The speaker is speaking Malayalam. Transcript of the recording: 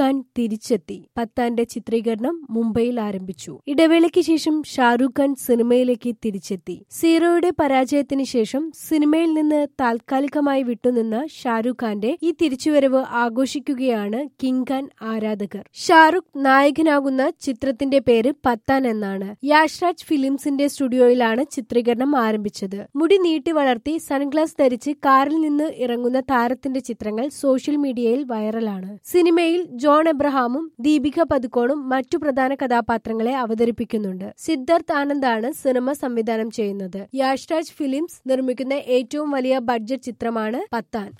ഖാൻ തിരിച്ചെത്തി പത്താന്റെ ചിത്രീകരണം മുംബൈയിൽ ആരംഭിച്ചു ഇടവേളയ്ക്ക് ശേഷം ഷാരൂഖ് ഖാൻ സിനിമയിലേക്ക് തിരിച്ചെത്തി സീറോയുടെ പരാജയത്തിന് ശേഷം സിനിമയിൽ നിന്ന് താൽക്കാലികമായി വിട്ടുനിന്ന ഷാരൂഖ് ഖാന്റെ ഈ തിരിച്ചുവരവ് ആഘോഷിക്കുകയാണ് കിങ് ഖാൻ ആരാധകർ ഷാരൂഖ് നായകനാകുന്ന ചിത്രത്തിന്റെ പേര് പത്താൻ എന്നാണ് യാഷ്രാജ് ഫിലിംസിന്റെ സ്റ്റുഡിയോയിലാണ് ചിത്രീകരണം ആരംഭിച്ചത് മുടി നീട്ടി വളർത്തി സൺഗ്ലാസ് ധരിച്ച് കാറിൽ നിന്ന് ഇറങ്ങുന്ന താരത്തിന്റെ ചിത്രങ്ങൾ സോഷ്യൽ മീഡിയയിൽ വൈറലാണ് സിനിമയിൽ ജോൺ എബ്രഹാമും ദീപിക പതുക്കോണും മറ്റു പ്രധാന കഥാപാത്രങ്ങളെ അവതരിപ്പിക്കുന്നുണ്ട് സിദ്ധാർത്ഥ് ആനന്ദാണ് സിനിമ സംവിധാനം ചെയ്യുന്നത് യാഷ്രാജ് ഫിലിംസ് നിർമ്മിക്കുന്ന ഏറ്റവും വലിയ ബഡ്ജറ്റ് ചിത്രമാണ് പത്താൻ